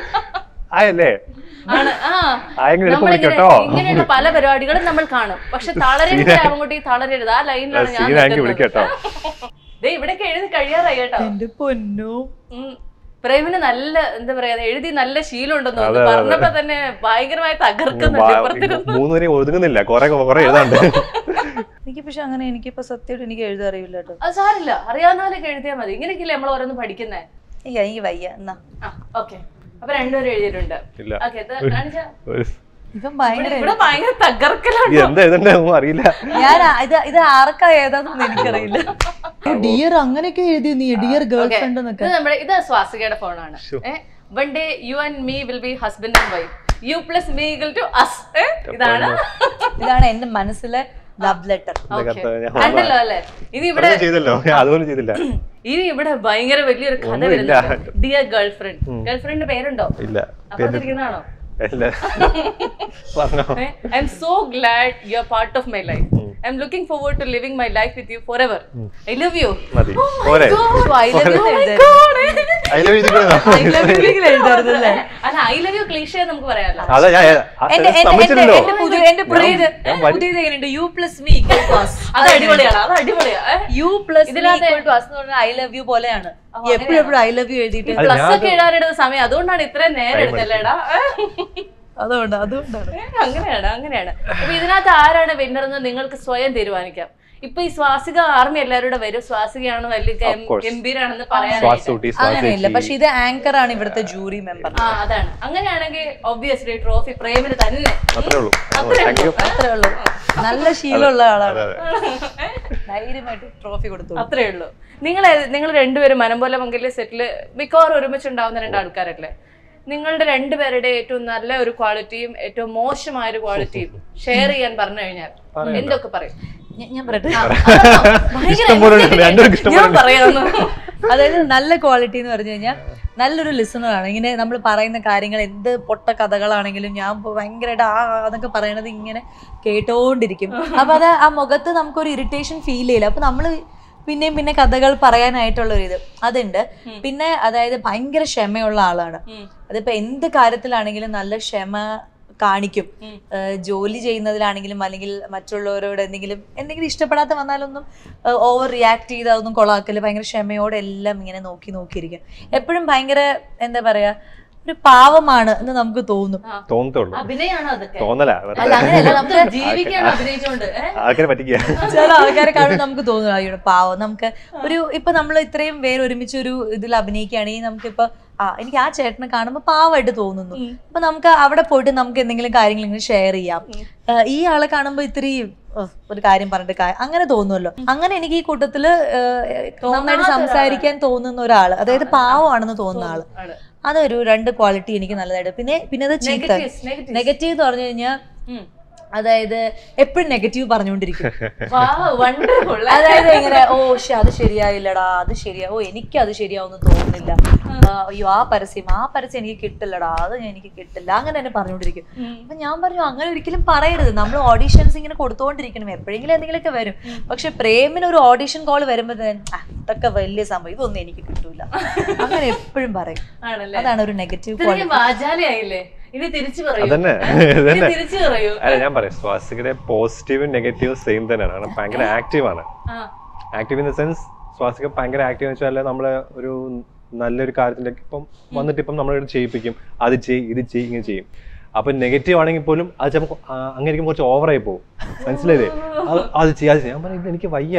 Speaker 2: ആയല്ലേ
Speaker 1: ആണ് ആ
Speaker 2: ആയെങ്കിൽ എളുപ്പം
Speaker 1: നമ്മളിങ്ങനെ
Speaker 2: വിളിക്കട്ടോ
Speaker 1: ഇങ്ങനെയുള്ള പല പരിപാടികളും നമ്മൾ കാണും പക്ഷെ തളരരുത് അങ്ങോട്ടേക്ക് തളരരുത് ആ ലൈനിലാണ് ഞാൻ
Speaker 2: സീനായെങ്കിൽ
Speaker 1: നിൽക്കുന്നത്.
Speaker 2: വിളിക്കട്ടോ
Speaker 1: ദേ ഇവിടേക്ക് എഴുതി കഴിയാറായി കേട്ടോ
Speaker 3: എന്റെ പൊന്നു
Speaker 1: ഉം. പ്രേമിന് നല്ല എന്താ പറയാ എഴുതി നല്ല ശീലം ഉണ്ടെന്ന്
Speaker 2: അതെ,
Speaker 1: തോന്നുന്നു
Speaker 2: അതെ,
Speaker 1: പറഞ്ഞപ്പോ തന്നെ ഭയങ്കരമായി തകർക്കുന്നുണ്ട് ഇപ്പുറത്തിരുന്ന്
Speaker 2: മൂന്ന് വരെ ഒതുങ്ങുന്നില്ല കൊറേ കൊറേ എഴുതാണ്ട്
Speaker 3: എനിക്ക് പക്ഷെ അങ്ങനെ എനിക്കിപ്പോ സത്യമായിട്ട് എനിക്ക് എഴുതാൻ അറിയില്ല കേട്ടോ
Speaker 1: അത് സാരില്ല അറിയാവുന്നവരൊക്കെ എഴുതിയാൽ മതി ഇങ്ങനെയൊക്കെയല്ലേ നമ്മൾ ഓരോന്ന് പഠിക്കുന്നേ
Speaker 3: എനിക്ക് എനിക്ക് വയ്യ എന്നാ
Speaker 1: ആ ഓക്കെ അപ്പൊ രണ്ടുപേരും എഴുതിയിട്ടുണ്ട്
Speaker 2: ഇല്ല
Speaker 1: ഓക്കെ കാണിച്ചാ
Speaker 2: ഒരു-
Speaker 3: ഇപ്പം ഭയങ്കര
Speaker 1: ഇവിടെ ഭയങ്കര തകർക്കലാണ്
Speaker 2: ഇത് എന്താ എഴുതണ്ടേ ഒന്നും അറിയില്ല
Speaker 3: ഞാൻ ആ- ഇത് ഇത് ആർക്കാ ഏതാന്നൊന്നും എനിക്കറിയില്ല ഡിയർ അങ്ങനെയൊക്കെ എഴുതി നീ ഡിയർ ഗേൾ
Speaker 1: Okay.
Speaker 3: ഫ്രണ്ട് എന്നൊക്കെ
Speaker 1: ഇത് നമ്മുടെ ഇത് സ്വാസികയുടെ ഫോണാണ്
Speaker 2: Sure.
Speaker 1: One day you and me will be husband and wife you plus me equal to us ഇതാണ്
Speaker 3: ഇതാണ് എന്റെ മനസ്സിലെ ലവ് ലെറ്റർ
Speaker 2: ഇതൊക്കെ
Speaker 1: Okay.
Speaker 2: ഞാൻ
Speaker 1: കണ്ടല്ലോ അല്ലേ ഇനി ഇവിടെ
Speaker 2: അതൊന്നും ചെയ്തല്ലോ ഞാൻ അതുപോലും ചെയ്തില്ല
Speaker 1: ഇനി ഇവിടെ ഭയങ്കര വലിയൊരു കഥ
Speaker 2: ഒന്നുമില്ല.
Speaker 1: വരുന്നുണ്ട് ഡിയർ ഗേൾ ഫ്രണ്ട് ഗേൾ ഫ്രണ്ടിന്റെ പേരുണ്ടോ
Speaker 2: ഇല്ല
Speaker 1: അപ്പുറത്തിരിക്കുന്നതാണോ
Speaker 2: ഇല്ല പറഞ്ഞോ
Speaker 1: I'm so glad you are part of my life I'm looking forward to living my life with you forever I love you
Speaker 2: മതി പോരെ
Speaker 3: ഐ ലവ് യു
Speaker 2: അതിൽ
Speaker 3: എഴുതാറുന്നല്ലേ
Speaker 1: അല്ല ഐ ലവ് യു ക്ലീഷേ നമുക്ക് പറയാമല്ലോ
Speaker 2: അതാ ഞാൻ ആ
Speaker 3: എന്റെ
Speaker 2: sentence
Speaker 3: എന്റെ എന്റെ
Speaker 2: സമ്മതിച്ചില്ലല്ലോ
Speaker 3: എന്റെ പുതിയ എന്റെ പുതിയത്
Speaker 2: ഞാൻ വരി-
Speaker 3: പുതിയത് എങ്ങനെയുണ്ട് യു പ്ലസ് മീ
Speaker 1: അത് അടിപൊളിയാണ് അത് അടിപൊളിയാ ഏ?
Speaker 3: യു പ്ലസ്
Speaker 1: ഇതിനകത്ത്
Speaker 3: ഐ ലവ് യു പോലെയാണ് എപ്പോഴും എപ്പോഴും ഐ ലവ് യു എഴുതിയിട്ട്
Speaker 2: അത്
Speaker 1: പ്ലസ്
Speaker 2: ഞാൻ
Speaker 1: ഒക്കെ ഇടാനിടുന്ന സമയം അതുകൊണ്ടാണ് ഇത്രയും നേരം എടുത്തല്ലേടാ
Speaker 3: അതുകൊണ്ട് അതുകൊണ്ടാണ്
Speaker 1: അങ്ങനെയാണ് അങ്ങനെയാണ് അപ്പൊ ഇതിനകത്ത് ആരാണ് വിന്നർ എന്ന് നിങ്ങൾക്ക് സ്വയം തീരുമാനിക്കാം ഇപ്പൊ ഈ സ്വാസിക ആർമി എല്ലാവരുടെ വരും സ്വാസികയാണ് വലിയ ഗം-
Speaker 2: Of course.
Speaker 1: ഗംഭീരാണെന്ന്
Speaker 2: ശ്വാസ്
Speaker 1: പറയാനായിട്ട്
Speaker 2: ഊട്ടി ശ്വാസ്
Speaker 3: അങ്ങനെയില്ല പക്ഷെ ഇത് ആങ്കർ ആണ് ഇവിടുത്തെ ജൂറി മെമ്പർ
Speaker 1: ആ അതാണ് അങ്ങനെയാണെങ്കിൽ ഒബ്വിയസ്ലി ട്രോഫി പ്രേമിന് തന്നെ
Speaker 2: അത്രേ ഉള്ളൂ
Speaker 1: അത്രേ
Speaker 2: താങ്ക് യു
Speaker 3: അത്രേ ഉള്ളൂ നല്ല ശീലമുള്ള ആളാണ്
Speaker 2: അതെ അതെ
Speaker 3: ധൈര്യമായിട്ട് ട്രോഫി കൊടുത്തു
Speaker 1: അത്രേ ഉള്ളൂ നിങ്ങൾ നിങ്ങൾ രണ്ടുപേരും മനംപോലെ മംഗല്യ സെറ്റില് മിക്കവാറും ഒരുമിച്ചുണ്ടാവുന്ന രണ്ട് ആൾക്കാരല്ലേ നിങ്ങളുടെ രണ്ടുപേരുടെ ഏറ്റവും നല്ല ഒരു ക്വാളിറ്റിയും ഏറ്റവും മോശമായ ഒരു ക്വാളിറ്റിയും ഷെയർ ചെയ്യാൻ പറഞ്ഞു കഴിഞ്ഞാൽ എന്തൊക്കെ പറയും
Speaker 3: ഞാൻ- ഞാൻ പറയട്ടെ
Speaker 1: ആ, അതാണോ? ഭയങ്കര
Speaker 2: ഇഷ്ടം പോലെ ഉണ്ട്. രണ്ടുപേർക്കും ഇഷ്ടം
Speaker 1: ഞാൻ പറയാന്ന്
Speaker 3: അതായത് നല്ല ക്വാളിറ്റി എന്ന് പറഞ്ഞു കഴിഞ്ഞാൽ നല്ലൊരു ലിസണർ ആണ് ഇങ്ങനെ നമ്മൾ പറയുന്ന കാര്യങ്ങൾ എന്ത് പൊട്ട കഥകളാണെങ്കിലും ഞാൻ ഇപ്പൊ ഭയങ്കരമായിട്ട് ആ ആ എന്നൊക്കെ പറയണത് ഇങ്ങനെ കേട്ടോണ്ടിരിക്കും അപ്പൊ അത് ആ മുഖത്ത് നമുക്കൊരു ഇറിറ്റേഷൻ ഫീൽ ചെയ്യില്ല അപ്പൊ നമ്മള് പിന്നെയും പിന്നെ കഥകൾ പറയാനായിട്ടുള്ള ഒരു ഇത് അതുണ്ട് പിന്നെ അതായത് ഭയങ്കര ക്ഷമയുള്ള ആളാണ്
Speaker 1: ഉം.
Speaker 3: അതിപ്പോ എന്ത് കാര്യത്തിലാണെങ്കിലും നല്ല ക്ഷമ കാണിക്കും
Speaker 1: ഉം.
Speaker 3: ഏഹ് ജോലി ചെയ്യുന്നതിലാണെങ്കിലും അല്ലെങ്കിൽ മറ്റുള്ളവരോട് എന്തെങ്കിലും എന്തെങ്കിലും ഇഷ്ടപ്പെടാത്ത വന്നാലൊന്നും ഓവർ റിയാക്ട് ചെയ്ത് അതൊന്നും കൊളാക്കല് ഭയങ്കര ക്ഷമയോടെ എല്ലാം ഇങ്ങനെ നോക്കി നോക്കിയിരിക്കും എപ്പോഴും ഭയങ്കര എന്താ പറയാ ഒരു പാവമാണ് എന്ന് നമുക്ക് തോന്നും
Speaker 2: തോന്നത്തുള്ളൂ
Speaker 1: അഭിനയാണോ അതൊക്കെ
Speaker 2: തോന്നല
Speaker 3: അല്ല അങ്ങനെയല്ല നമുക്ക്
Speaker 1: ജീവിക്കാണ് അഭിനയിച്ചോണ്ട് ഏ?
Speaker 2: ആൾക്കാരെ പറ്റിക്കുക
Speaker 3: ചില ആൾക്കാരെ കാണുമ്പോൾ നമുക്ക് തോന്നും അയ്യോ പാവം നമുക്ക് ഒരു ഇപ്പൊ നമ്മൾ ഇത്രയും പേര് ഒരുമിച്ച് ഒരു ഇതിൽ അഭിനയിക്കുകയാണെങ്കിൽ നമുക്കിപ്പോ ആ എനിക്ക് ആ ചേട്ടനെ കാണുമ്പോൾ പാവമായിട്ട് തോന്നുന്നു അപ്പൊ നമുക്ക് അവിടെ പോയിട്ട് നമുക്ക് എന്തെങ്കിലും കാര്യങ്ങൾ ഇങ്ങനെ ഷെയർ ചെയ്യാം ആ, ഈ ആളെ കാണുമ്പോൾ ഇത്തിരി ഉഫ്, ഒരു കാര്യം പറഞ്ഞിട്ട് കാ- അങ്ങനെ തോന്നുമല്ലോ അങ്ങനെ എനിക്ക് ഈ കൂട്ടത്തില് ആ, നന്നായിട്ട് സംസാരിക്കാൻ തോന്നുന്ന ഒരാള് അതായത് പാവമാണെന്ന് തോന്നുന്ന ആള്
Speaker 1: ആണ്.
Speaker 3: അതൊരു രണ്ട് ക്വാളിറ്റി എനിക്ക് നല്ലതായിട്ട് പിന്നെ പിന്നെ അത് ചീത്ത
Speaker 1: Negatives, negatives.
Speaker 3: നെഗറ്റീവ് എന്ന് പറഞ്ഞു കഴിഞ്ഞാൽ
Speaker 1: ഉം.
Speaker 3: അതായത് എപ്പോഴും നെഗറ്റീവ് പറഞ്ഞുകൊണ്ടിരിക്കും
Speaker 1: Wow, wonderful.
Speaker 3: അതായത് ഇങ്ങനെ ഓ ശ അത് ശരിയായില്ലടാ അത് ശരിയാ ഓ എനിക്ക് അത് ശരിയാവുന്ന തോന്നുന്നില്ല ആ, അയ്യോ ആ പരസ്യം ആ പരസ്യം എനിക്ക് കിട്ടില്ലടാ അത് എനിക്ക് കിട്ടില്ല അങ്ങനെ തന്നെ പറഞ്ഞുകൊണ്ടിരിക്കും അപ്പൊ ഞാൻ പറഞ്ഞു അങ്ങനെ ഒരിക്കലും പറയരുത് നമ്മൾ ഓഡീഷൻസ് ഇങ്ങനെ കൊടുത്തുകൊണ്ടിരിക്കണം എപ്പോഴെങ്കിലും എന്തെങ്കിലുമൊക്കെ വരും പക്ഷെ പ്രേമിന് ഒരു ഓഡീഷൻ കോൾ വരുമ്പോ തന്നെ, "ആ, ഇതൊക്കെ വലിയ സംഭവം ഇതൊന്നും എനിക്ക് കിട്ടൂല അങ്ങനെ എപ്പോഴും പറയും
Speaker 1: ആണല്ലേ
Speaker 3: അതാണ് ഒരു നെഗറ്റീവ്
Speaker 1: ഇത്രയും വാചാലയായില്ലേ ഇനി തിരിച്ചു പറയൂ
Speaker 2: അതന്നെ
Speaker 1: ഇനി
Speaker 2: ഇതന്നെ
Speaker 1: തിരിച്ചു പറയൂ
Speaker 2: അല്ല ഞാൻ പറയാം സ്വാസികയുടെ പോസിറ്റീവും നെഗറ്റീവും സെയിം തന്നെയാണ് കാരണം ഭയങ്കര ആക്റ്റീവ് ആണ്
Speaker 1: ആ
Speaker 2: active in the sense Swasika ഭയങ്കര ആക്റ്റീവ് എന്ന് വെച്ചാൽ നമ്മള് ഒരു നല്ലൊരു കാര്യത്തിലേക്ക് ഇപ്പം വന്നിട്ട് ഇപ്പം നമ്മളോട് ചെയ്യിപ്പിക്കും അത് ചെയ് ഇത് ചെയ് ഇങ്ങനെ ചെയ്യും അപ്പൊ നെഗറ്റീവ് ആണെങ്കിൽ പോലും അത് ചിലപ്പോൾ അങ്ങനെ ഇരിക്കുമ്പോൾ കുറച്ച് ഓവറായി പോകും മനസ്സിലായില്ലേ അത് അത് ചെയ്യാതെ ചെയ്യാം ഞാൻ പറയും "ഇത് എനിക്ക് വയ്യ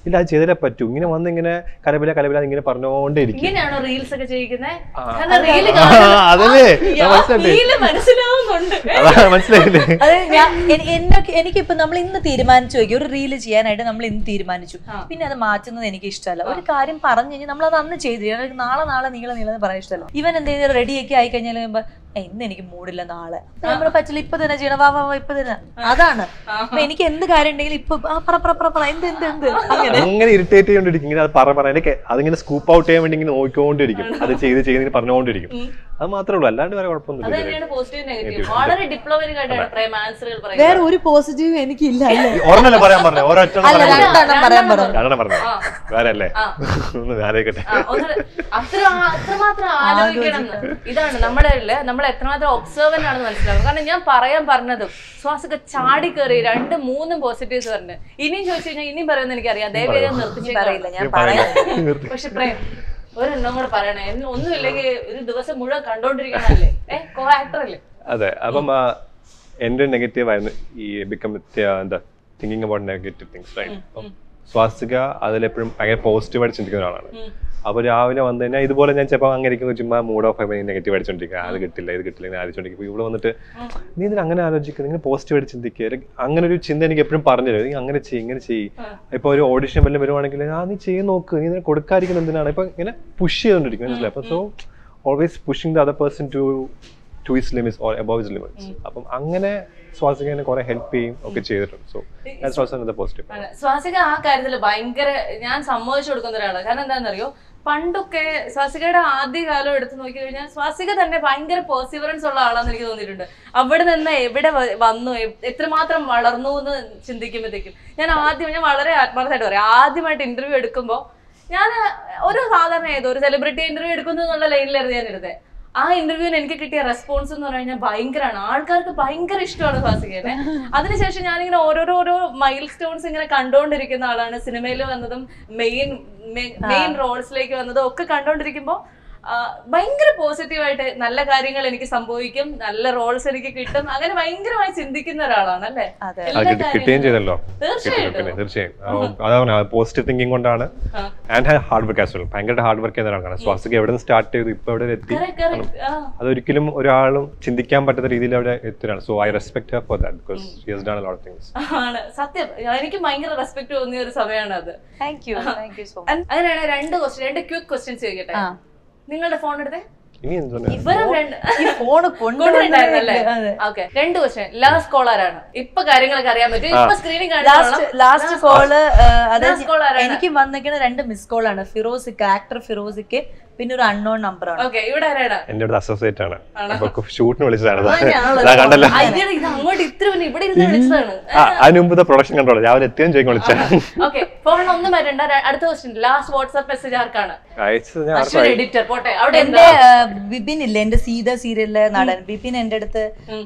Speaker 2: ഇല്ല അത് ചെയ്തേ പറ്റൂ ഇങ്ങനെ വന്ന് ഇങ്ങനെ കലപില കലപില ഇങ്ങനെ പറഞ്ഞോണ്ടേയിരിക്കും
Speaker 1: ഇങ്ങനെയാണോ റീൽസ് ഒക്കെ ചെയ്യിക്കുന്നത്
Speaker 2: ആ.
Speaker 1: കാരണം റീല്
Speaker 2: അതല്ലേ ഞാൻ മനസ്സിലായില്ലേ?
Speaker 1: റീല് മനസ്സിലാവുന്നുണ്ട്
Speaker 2: അതാ മനസ്സിലായില്ലേ
Speaker 3: അത് ഞാൻ എനി- എന്നൊക്കെ എനിക്കിപ്പോ നമ്മൾ ഇന്ന് തീരുമാനിച്ചു നോക്കി ഒരു റീല് ചെയ്യാനായിട്ട് നമ്മൾ ഇന്ന് തീരുമാനിച്ചു പിന്നെ അത് മാറ്റുന്നത് എനിക്ക് ഇഷ്ടമല്ല ഒരു കാര്യം പറഞ്ഞു കഴിഞ്ഞാൽ നമ്മൾ അത് അന്ന് ചെയ്തു ഞങ്ങൾക്ക് നാളെ നാളെ നീളെ നീളെ പറയാൻ ഇഷ്ടമല്ല ഇവൻ എന്തെങ്കിലും റെഡി ഒക്കെ ആയി കഴിഞ്ഞാൽ ഇന്ന് എനിക്ക് മൂടില്ല നാളെ നമ്മൾ പറ്റില്ല ഇപ്പൊ തന്നെ ചെയ്യണം വാ വാ വാ ഇപ്പൊ തന്നെ അതാണ് അപ്പൊ എനിക്ക് എന്ത് കാര്യം ഉണ്ടെങ്കിലും ഇപ്പൊ ആ പറ പറ പറ പറ എന്ത് എന്ത് എന്ത് അങ്ങനെ
Speaker 2: അങ്ങനെ ഇറിറ്റേറ്റ് ചെയ്തോണ്ടിരിക്കും ഇങ്ങനെ അത് പറ പറ എനിക്ക് അതിങ്ങനെ സ്കൂപ്പ് ഔട്ട് ചെയ്യാൻ വേണ്ടി ഇങ്ങനെ നോക്കിക്കൊണ്ടിരിക്കും അത് ചെയ്ത് ചെയ്ത് ഇങ്ങനെ പറഞ്ഞുകൊണ്ടിരിക്കും അത് മാത്രമേ ഉള്ളൂ അല്ലാണ്ട് വേറെ
Speaker 1: അത്
Speaker 2: കുഴപ്പമൊന്നുമില്ല
Speaker 1: തന്നെയാണ് പോസിറ്റീവ് നെഗറ്റീവ് വളരെ ഡിപ്ലോമാറ്റിക് ആയിട്ടാണ് പ്രേം ആൻസറുകൾ
Speaker 3: വേറെ
Speaker 1: പറയുന്നത്
Speaker 3: ഒരു പോസിറ്റീവ് എനിക്കില്ല അല്ലേ
Speaker 2: ഒരെണ്ണല്ലേ പറയാൻ പറഞ്ഞു ഒരൊറ്റ
Speaker 3: അല്ല രണ്ടെണ്ണം പറയാൻ പറഞ്ഞു
Speaker 2: രണ്ടെണ്ണം പറഞ്ഞു വേറെ അല്ലേ
Speaker 1: ആ.
Speaker 2: ഒന്ന് ആലോചിക്കട്ടെ
Speaker 1: ആ, ഒന്ന് അത്ര അത്രമാത്രം ആലോചിക്കണം എന്ന്. ഇതാണ് നമ്മുടെ ഉള്ളില് നമ്മൾ എത്രമാത്രം ഒബ്സർവന്റ് ആണെന്ന് മനസ്സിലാവും കാരണം ഞാൻ പറയാൻ പറഞ്ഞതും ശ്വാസൊക്കെ ചാടി കയറി രണ്ടും മൂന്നും പോസിറ്റീവ്സ് പറഞ്ഞു ഇനിയും ചോദിച്ചു കഴിഞ്ഞാൽ ഇനിയും പറയുമെന്ന് എനിക്കറിയാം ദയവേദി നിർത്തിച്ചു
Speaker 3: പറയില്ല ഞാൻ പറയാം
Speaker 1: പക്ഷെ പ്രേം ഒരെണ്ണം കൂടെ പറയണേ എന്ന് ഒന്നുമില്ലെങ്കിൽ ഒരു ദിവസം മുഴുവൻ കണ്ടോണ്ടിരിക്കണല്ലേ ഏ കോ ആക്ടർ അല്ലേ
Speaker 2: അതെ അപ്പം ആ, എൻ്റെ നെഗറ്റീവ് ആയിരുന്നു ഈ ബിക്കം എന്താ thinking about negative things right Swasika അതിലെപ്പോഴും ഭയങ്കര പോസിറ്റീവായിട്ട് ചിന്തിക്കുന്ന ഒരാളാണ് അപ്പൊ രാവിലെ വന്നു കഴിഞ്ഞാൽ ഇതുപോലെ ഞാൻ ചിലപ്പോൾ അങ്ങനെ ഇരിക്കുമ്പോൾ ചുമ്മാ മൂഡ് ഓഫ് ആയി നെഗറ്റീവ് അടിച്ചോണ്ടിരിക്കുക അത് കിട്ടില്ല ഇത് കിട്ടില്ല ഇങ്ങനെ ആലോചിച്ചോണ്ടിരിക്കും ഇവിടെ വന്നിട്ട് നീ ഇതിന് അങ്ങനെ ആലോചിക്കുക നിങ്ങൾ പോസിറ്റീവ് ആയിട്ട് ചിന്തിക്കുക അല്ലെങ്കിൽ അങ്ങനെ ഒരു ചിന്ത എനിക്ക് എപ്പോഴും പറഞ്ഞു തരും നീ അങ്ങനെ ചെയ്യും ഇങ്ങനെ ചെയ്യും ഇപ്പൊ ഒരു ഓഡിഷൻ വല്ലതും വരുവാണെങ്കിൽ ആ നീ ചെയ്ത് നോക്ക് നീ ഇതിനെ കൊടുക്കാതിരിക്കുന്നത് എന്തിനാണ് ഇപ്പൊ ഇങ്ങനെ പുഷ് ചെയ്തോണ്ടിരിക്കും മനസ്സിലായി അപ്പൊ so always pushing the other person to to his limits or above his limits അപ്പം അങ്ങനെ സ്വാസികനെ കുറെ ഹെൽപ്പ് ചെയ്യും ഒക്കെ ചെയ്തിട്ടുണ്ട് സോ സ്വാസിക പോസിറ്റീവ്
Speaker 1: ആണ്. സ്വാസിക ആ കാര്യത്തിൽ ഭയങ്കര ഞാൻ സമ്മതിച്ചു കൊടുക്കുന്ന ഒരാളാണ് കാരണം എന്താണെന്നറിയോ പണ്ടൊക്കെ സ്വാസികയുടെ ആദ്യ കാലം എടുത്ത് നോക്കി കഴിഞ്ഞാൽ സ്വാസിക തന്നെ ഭയങ്കര പേഴ്സിവറൻസ് ഉള്ള ആളാന്ന് എനിക്ക് തോന്നിയിട്ടുണ്ട് അവിടെ നിന്ന് എവിടെ വ- വന്നു എ- എത്രമാത്രം വളർന്നു എന്ന് ചിന്തിക്കുമ്പോഴത്തേക്കും ഞാൻ ആദ്യം ഞാൻ വളരെ ആത്മാർത്ഥമായിട്ട് പറയാം ആദ്യമായിട്ട് ഇന്റർവ്യൂ എടുക്കുമ്പോൾ ഞാൻ ഒരു സാധാരണ ഏതോ ഒരു സെലിബ്രിറ്റി ഇന്റർവ്യൂ എടുക്കുന്നു എന്നുള്ള ലൈനിലായിരുന്നു ഞാൻ എടുത്തത് ആ ഇന്റർവ്യൂവിന് എനിക്ക് കിട്ടിയ റെസ്പോൺസ് എന്ന് പറഞ്ഞു കഴിഞ്ഞാൽ ഭയങ്കരമാണ് ആൾക്കാർക്ക് ഭയങ്കര ഇഷ്ടമാണ് സ്വാസികനെ അതിനുശേഷം ഞാനിങ്ങനെ ഓരോരോ ഓരോ മൈൽ സ്റ്റോൺസ് ഇങ്ങനെ കണ്ടുകൊണ്ടിരിക്കുന്ന ആളാണ് സിനിമയിൽ വന്നതും മെയിൻ മെയിൻ റോൾസിലേക്ക് വന്നതും ഒക്കെ കണ്ടുകൊണ്ടിരിക്കുമ്പോൾ ആ, ഭയങ്കര പോസിറ്റീവായിട്ട് നല്ല കാര്യങ്ങൾ എനിക്ക് സംഭവിക്കും നല്ല റോൾസ് എനിക്ക് കിട്ടും അങ്ങനെ ഭയങ്കരമായി ചിന്തിക്കുന്ന ഒരാളാണ് അല്ലേ
Speaker 3: അതെ.
Speaker 1: എല്ലാ
Speaker 2: അത് കിട്ടി- കിട്ടുകയും
Speaker 1: കാര്യങ്ങളും.
Speaker 2: ചെയ്തല്ലോ
Speaker 1: തീർച്ചയായിട്ടും.
Speaker 2: പിന്നെ തീർച്ചയായും അതാണ് പോസിറ്റീവ് തിങ്കിങ് കൊണ്ടാണ്
Speaker 1: ആ.
Speaker 2: And hard work as well ഭയങ്കര ഹാർഡ് വർക്ക് ചെയ്യുന്ന ഒരാളാണ് സ്വാസിക എവിടെ നിന്ന് സ്റ്റാർട്ട് ചെയ്തു ഇപ്പൊ എവിടെ എത്തി
Speaker 1: Correct, correct. ആ.
Speaker 2: അതൊരിക്കലും ഒരാളും ചിന്തിക്കാൻ പറ്റാത്ത രീതിയിൽ അവിടെ എത്തുകയാണ് so I respect for that because she has done a lot of things
Speaker 1: ആണ് സത്യം എനിക്ക് ഭയങ്കര റെസ്പെക്ട് തോന്നിയ ഒരു സമയമാണ് അത്
Speaker 3: thank you thank you so much
Speaker 1: അങ്ങനെയാണ് രണ്ട് ക്വസ്റ്റ്യൻ രണ്ട് ക്വിക്ക് ക്വസ്റ്റ്യൻസ് ചോദിക്കട്ടെ
Speaker 3: ആ.
Speaker 1: നിങ്ങളുടെ ഫോൺ എടുത്തേ
Speaker 2: ഇനി എന്താണ്
Speaker 1: ഇവരും രണ്ട്
Speaker 3: ഈ ഫോണ്
Speaker 1: കൊണ്ടുവരണ്ടായിരുന്നല്ലേ
Speaker 3: അതെ
Speaker 1: ഓക്കെ രണ്ട് ക്വസ്റ്റ്യൻ ലാസ്റ്റ് കോൾ ആരാണ് ഇപ്പൊ കാര്യങ്ങളൊക്കെ അറിയാൻ പറ്റും ഇപ്പൊ സ്ക്രീനിങ്
Speaker 3: ലാസ്റ്റ് ലാസ്റ്റ് കോള് അതായത്
Speaker 1: Last call ആരാണ്?
Speaker 3: എനിക്ക് വന്നിരിക്കുന്ന രണ്ട് മിസ് കോൾ ആണ് ഫിറോസിക്ക് ആക്ടർ ഫിറോസിക്ക് പിന്നെ ഒരു അൺനോൺ നമ്പർ ആണ്
Speaker 1: ഓക്കെ ഇവിടെ ആരാണ്
Speaker 2: എന്റെ അടുത്ത് അസോസിയേറ്റ് ആണ് അപ്പൊ ഷൂട്ടിന് വിളിച്ചതാണ്
Speaker 1: അങ്ങനെയാണല്ലോ.
Speaker 2: അതാ കണ്ടല്ലോ
Speaker 1: അയ്യടാ, ഇത് അങ്ങോട്ട് ഇത്ര പിന്നെ ഇവിടെ ഇരുന്ന് വിളിച്ചതാണ്
Speaker 2: ആ, അതിന് മുമ്പത്തെ പ്രൊഡക്ഷൻ കണ്ടോളൂ രാവിലെ എത്തിയും ചോദിക്കാൻ വിളിച്ചാണ്
Speaker 1: ഓക്കെ ഫോൺ ഒന്നും വരണ്ട ര- അടുത്ത ക്വസ്റ്റ്യൻ ലാസ്റ്റ് വാട്സ്ആപ്പ് മെസ്സേജ് ആർക്കാണ്
Speaker 2: അയച്ചത് ഞാൻ
Speaker 1: അശ്വിൻ എഡിറ്റർ പോട്ടെ അവിടെ
Speaker 3: എന്റെ
Speaker 1: എന്താ
Speaker 3: ആ, ബിപിൻ ഇല്ലേ എന്റെ സീത സീരിയലിലെ നടൻ ബിപിൻ എന്റെ അടുത്ത്
Speaker 1: ഉം.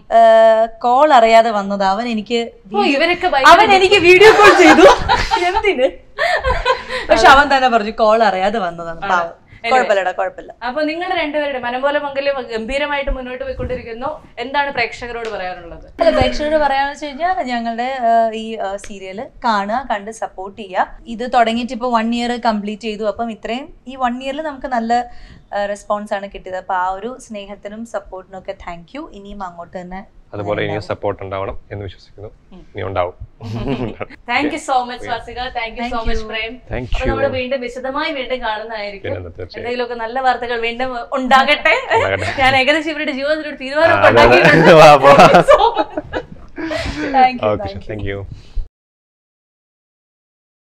Speaker 3: കോൾ അറിയാതെ വന്നത് അവൻ എനിക്ക്
Speaker 1: ഓ, ഇവരൊക്കെ
Speaker 3: അവൻ എനിക്ക് വീഡിയോ കോൾ ചെയ്തു എന്തിന് പക്ഷെ അവൻ തന്നെ പറഞ്ഞു കോൾ അറിയാതെ വന്നതാണ് പാവം കുഴപ്പമില്ലടാ കുഴപ്പമില്ല
Speaker 1: അപ്പൊ നിങ്ങളുടെ രണ്ടുപേരുടെ മനംപോലെ മംഗല്യം ഗംഭീരമായിട്ട് മുന്നോട്ട് പോയിക്കൊണ്ടിരിക്കുന്നു എന്താണ് പ്രേക്ഷകരോട് പറയാനുള്ളത്
Speaker 3: അല്ല പ്രേക്ഷകരോട് പറയാന്ന് വെച്ച് കഴിഞ്ഞാൽ ഞങ്ങളുടെ ആ, ഈ സീരിയൽ കാണുക കണ്ട് സപ്പോർട്ട് ചെയ്യുക ഇത് തുടങ്ങിയിട്ട് ഇപ്പോൾ വൺ ഇയർ കംപ്ലീറ്റ് ചെയ്തു അപ്പം ഇത്രയും ഈ വൺ ഇയറിൽ നമുക്ക് നല്ല റെസ്പോൺസ് ആണ് കിട്ടിയത് അപ്പൊ ആ ഒരു സ്നേഹത്തിനും സപ്പോർട്ടിനും ഒക്കെ താങ്ക് യു ഇനിയും അങ്ങോട്ട് തന്നെ
Speaker 2: അതുപോലെ ഇനിയും സപ്പോർട്ട് ഉണ്ടാവണം എന്ന് വിശ്വസിക്കുന്നു ഇനി ഉണ്ടാവും
Speaker 1: thank you so much Vasika thank you so much Prem
Speaker 2: thank
Speaker 1: അപ്പൊ
Speaker 2: യു
Speaker 1: നമ്മൾ വീണ്ടും വിശദമായി വീണ്ടും കാണുന്നതായിരിക്കും
Speaker 2: പിന്നെ തീർച്ചയായും
Speaker 1: എന്തെങ്കിലുമൊക്കെ നല്ല വാർത്തകൾ വീണ്ടും ഉണ്ടാകട്ടെ
Speaker 2: ഉണ്ടാകട്ടെ.
Speaker 1: ഞാൻ ഏകദേശം ഇവരുടെ ജീവിതത്തിൽ ഒരു
Speaker 2: ആ,
Speaker 1: തീരുമാനം
Speaker 2: അതെ, അതെ.
Speaker 1: ഉണ്ടാക്കിയിട്ടുണ്ട്
Speaker 2: വാ, വാ.
Speaker 1: So much.
Speaker 3: Thank you
Speaker 2: okay thank U